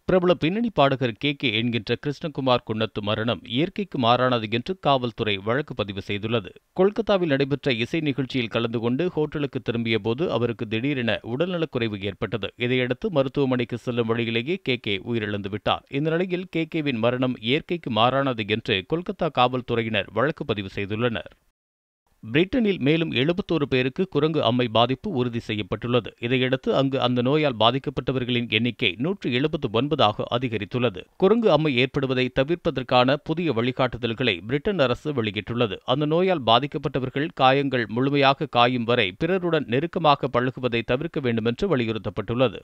பிரபல பின்னணி பாடகர் கே கே என்கின்ற கிருஷ்ணகுமார் குன்னத்து மரணம் இயற்கைக்கு மாறானது என்று காவல்துறை வழக்கு பதிவு செய்துள்ளது கொல்கத்தாவில் நடைபெற்ற இசை நிகழ்ச்சியில் கலந்து கொண்டு ஹோட்டலுக்கு திரும்பிய போது அவருக்கு திடீரென உடல்நலக்குறைவு ஏற்பட்டது இதையடுத்து மருத்துவமனைக்கு செல்லும் வழியிலேயே கே கே உயிரிழந்து விட்டார் இந்த நிலையில் கே கேவின் மரணம் இயற்கைக்கு மாறானது என்று கொல்கத்தா காவல்துறையினர் வழக்கு பதிவு செய்துள்ளனர் பிரிட்டனில் மேலும் எழுபத்தோரு பேருக்கு குரங்கு அம்மை பாதிப்பு உறுதி செய்யப்பட்டுள்ளது இதையடுத்து அங்கு அந்த நோயால் பாதிக்கப்பட்டவர்களின் எண்ணிக்கை நூற்று எழுபத்து ஒன்பதாக அதிகரித்துள்ளது குரங்கு அம்மை ஏற்படுவதை தவிர்ப்பதற்கான புதிய வழிகாட்டுதல்களை பிரிட்டன் அரசு வெளியிட்டுள்ளது அந்த நோயால் பாதிக்கப்பட்டவர்கள் காயங்கள் முழுமையாக காயும் வரை பிறருடன் நெருக்கமாக பழகுவதை தவிர்க்க வேண்டுமென்று வலியுறுத்தப்பட்டுள்ளது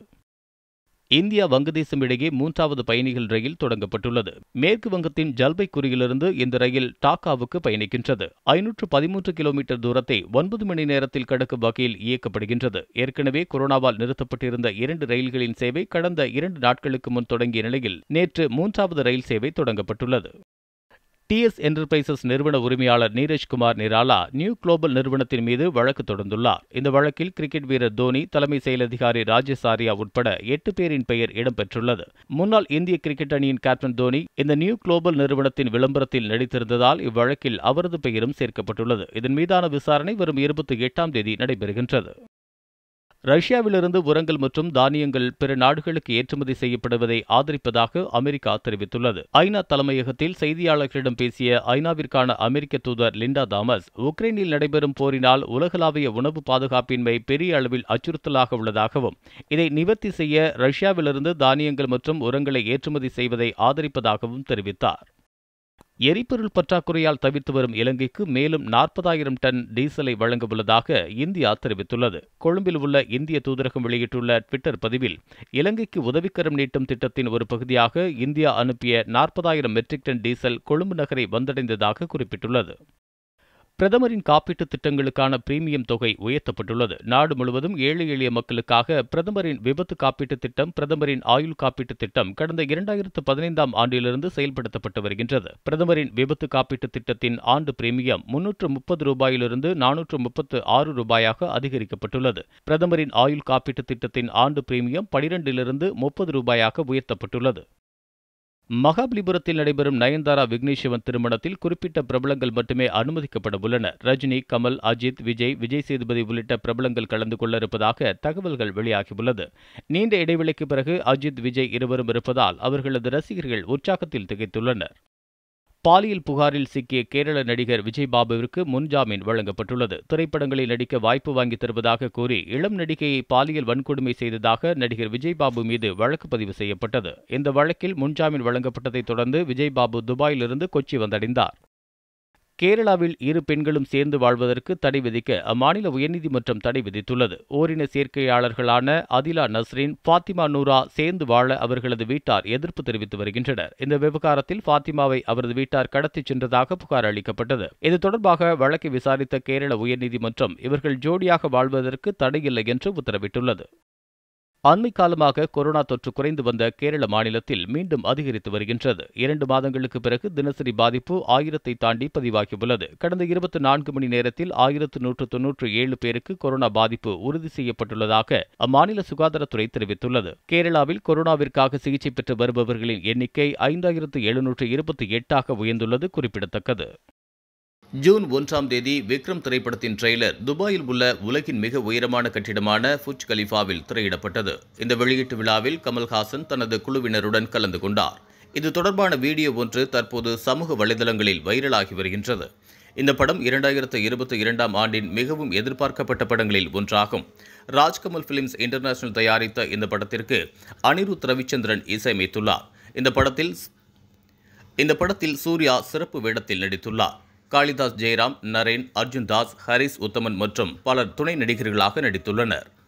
இந்தியா வங்கதேசம் இடையே மூன்றாவது பயணிகள் ரயில் தொடங்கப்பட்டுள்ளது மேற்கு வங்கத்தின் ஜல்பைகுரியிலிருந்து இந்த ரயில் டாக்காவுக்கு பயணிக்கின்றது ஐநூற்று பதிமூன்று கிலோமீட்டர் தூரத்தை ஒன்பது மணி நேரத்தில் கடக்கும் வகையில் இயக்கப்படுகின்றது ஏற்கனவே கொரோனாவால் நிறுத்தப்பட்டிருந்த இரண்டு ரயில்களின் சேவை கடந்த இரண்டு நாட்களுக்கு முன் தொடங்கிய நிலையில் நேற்று மூன்றாவது ரயில் சேவை தொடங்கப்பட்டுள்ளது டிஎஸ் என்டர்பிரைசஸ் நிறுவன உரிமையாளர் நீரஜ்குமார் நிராலா நியூ குளோபல் நிறுவனத்தின் மீது வழக்கு தொடர்ந்துள்ளார் இந்த வழக்கில் கிரிக்கெட் வீரர் தோனி தலைமை செயல் அதிகாரி ராஜேஷ் ஆரியா உட்பட எட்டு பேரின் பெயர் இடம்பெற்றுள்ளது முன்னாள் இந்திய கிரிக்கெட் அணியின் கேப்டன் தோனி இந்த நியூ குளோபல் நிறுவனத்தின் விளம்பரத்தில் நடித்திருந்ததால் இவ்வழக்கில் அவரது பெயரும் சேர்க்கப்பட்டுள்ளது இதன் மீதான விசாரணை வரும் இருபத்தி எட்டாம் தேதி நடைபெறுகின்றது ரஷ்யாவிலிருந்து உரங்கள் மற்றும் தானியங்கள் பிற நாடுகளுக்கு ஏற்றுமதி செய்யப்படுவதை ஆதரிப்பதாக அமெரிக்கா தெரிவித்துள்ளது ஐநா தலைமையகத்தில் செய்தியாளர்களிடம் பேசிய ஐநாவிற்கான அமெரிக்க தூதர் லிண்டா தாமஸ் உக்ரைனில் நடைபெறும் போரினால் உலகளாவிய உணவு பாதுகாப்பின்மை பெரிய அளவில் அச்சுறுத்தலாக உள்ளதாகவும் இதை நிவர்த்தி செய்ய ரஷ்யாவிலிருந்து தானியங்கள் மற்றும் உரங்களை ஏற்றுமதி செய்வதை ஆதரிப்பதாகவும் தெரிவித்தார் எரிபொருள் பற்றாக்குறையால் தவிர்த்து வரும் இலங்கைக்கு மேலும் நாற்பதாயிரம் டன் டீசலை வழங்க உள்ளதாக இந்தியா தெரிவித்துள்ளது கொழும்பில் உள்ள இந்திய தூதரகம் வெளியிட்டுள்ள ட்விட்டர் பதிவில் இலங்கைக்கு உதவிக்கரம் நீட்டும் திட்டத்தின் ஒரு பகுதியாக இந்தியா அனுப்பிய நாற்பதாயிரம் மெட்ரிக் டன் டீசல் கொழும்பு நகரை வந்தடைந்ததாக குறிப்பிட்டுள்ளது பிரதமரின் காப்பீட்டுத் திட்டங்களுக்கான பிரீமியம் தொகை உயர்த்தப்பட்டுள்ளது நாடு முழுவதும் ஏழை எளிய மக்களுக்காக பிரதமரின் விபத்து காப்பீட்டுத் திட்டம் பிரதமரின் ஆயுள் காப்பீட்டுத் திட்டம் கடந்த இரண்டாயிரத்து பதினைந்தாம் ஆண்டிலிருந்து செயல்படுத்தப்பட்டு வருகின்றது பிரதமரின் விபத்து காப்பீட்டுத் திட்டத்தின் ஆண்டு பிரீமியம் முன்னூற்று முப்பது ரூபாயிலிருந்து நானூற்று முப்பத்து ஆறு ரூபாயாக அதிகரிக்கப்பட்டுள்ளது பிரதமரின் ஆயுள் காப்பீட்டுத் திட்டத்தின் ஆண்டு பிரீமியம் பனிரெண்டிலிருந்து முப்பது ரூபாயாக உயர்த்தப்பட்டுள்ளது மகாபலிபுரத்தில் நடைபெறும் நயன்தாரா விக்னேஷ்வன் திருமணத்தில் குறிப்பிட்ட பிரபலங்கள் மட்டுமே அனுமதிக்கப்பட உள்ளனர் ரஜினி கமல் அஜித் விஜய் விஜய் சேதுபதி உள்ளிட்ட பிரபலங்கள் கலந்து கொள்ள இருப்பதாக தகவல்கள் வெளியாகியுள்ளது நீண்ட இடைவெளிக்கு பிறகு அஜித் விஜய் இருவரும் இருப்பதால் அவர்களது ரசிகர்கள் உற்சாகத்தில் திகைத்துள்ளனர் பாலியல் புகாரில் சிக்கிய கேரள நடிகர் விஜய் பாபுவிற்கு முன்ஜாமீன் வழங்கப்பட்டுள்ளது திரைப்படங்களில் நடிக்க வாய்ப்பு வாங்கி தருவதாக கூறி இளம் நடிகையை பாலியல் வன்கொடுமை செய்ததாக நடிகர் விஜய் பாபு மீது வழக்கு பதிவு செய்யப்பட்டது இந்த வழக்கில் முன்ஜாமீன் வழங்கப்பட்டதைத் தொடர்ந்து விஜய் பாபு துபாயிலிருந்து கொச்சி வந்தடைந்தார் கேரளாவில் இரு பெண்களும் சேர்ந்து வாழ்வதற்கு தடை விதிக்க அம்மாநில உயர்நீதிமன்றம் தடை விதித்துள்ளது ஓரின சேர்க்கையாளர்களான அதிலா நஸ்ரீன் ஃபாத்திமா நூரா சேர்ந்து வாழ அவர்களது வீட்டார் எதிர்ப்பு தெரிவித்து வருகின்றனர் இந்த விவகாரத்தில் ஃபாத்திமாவை அவரது வீட்டார் கடத்திச் சென்றதாக புகார் அளிக்கப்பட்டது இது தொடர்பாக வழக்கை விசாரித்த கேரள உயர்நீதிமன்றம் இவர்கள் ஜோடியாக வாழ்வதற்கு தடையில்லை என்று உத்தரவிட்டுள்ளது அண்மை காலமாக கொரோனா தொற்று குறைந்து வந்த கேரள மாநிலத்தில் மீண்டும் அதிகரித்து வருகின்றது இரண்டு மாதங்களுக்கு பிறகு தினசரி பாதிப்பு ஆயிரத்தை தாண்டி பதிவாகியுள்ளது கடந்த இருபத்தி நான்கு மணி நேரத்தில் ஆயிரத்து நூற்று தொன்னூற்று ஏழு பேருக்கு கொரோனா பாதிப்பு உறுதி செய்யப்பட்டுள்ளதாக அம்மாநில சுகாதாரத்துறை தெரிவித்துள்ளது கேரளாவில் கொரோனாவிற்காக சிகிச்சை பெற்று வருபவர்களின் எண்ணிக்கை ஐந்தாயிரத்து எழுநூற்று இருபத்தி எட்டாக உயர்ந்துள்ளது குறிப்பிடத்தக்கது ஜூன் ஒன்றாம் தேதி விக்ரம் திரைப்படத்தின் ட்ரெய்லர் துபாயில் உள்ள உலகின் மிக உயரமான கட்டிடமான ஃபுஜ் கலிஃபாவில் திரையிடப்பட்டது இந்த வெளியீட்டு விழாவில் கமல்ஹாசன் தனது குழுவினருடன் கலந்து கொண்டார் இது தொடர்பான வீடியோ ஒன்று தற்போது சமூக வலைதளங்களில் வைரலாகி வருகின்றது இந்த படம் இரண்டாயிரத்து இருபத்தி இரண்டாம் ஆண்டின் மிகவும் எதிர்பார்க்கப்பட்ட படங்களில் ஒன்றாகும் ராஜ்கமல் பிலிம்ஸ் இன்டர்நேஷனல் தயாரித்த இந்த படத்திற்கு அனிருத் ரவிச்சந்திரன் இசையமைத்துள்ளார் இந்த படத்தில் இந்த படத்தில் சூர்யா சிறப்பு வேடத்தில் நடித்துள்ளார் காளிதாஸ் ஜெயராம் நரேன் அர்ஜுன் தாஸ் ஹரிஸ் உத்தமன் மற்றும் பலர் துணை நடிகர்களாக நடித்துள்ளனர்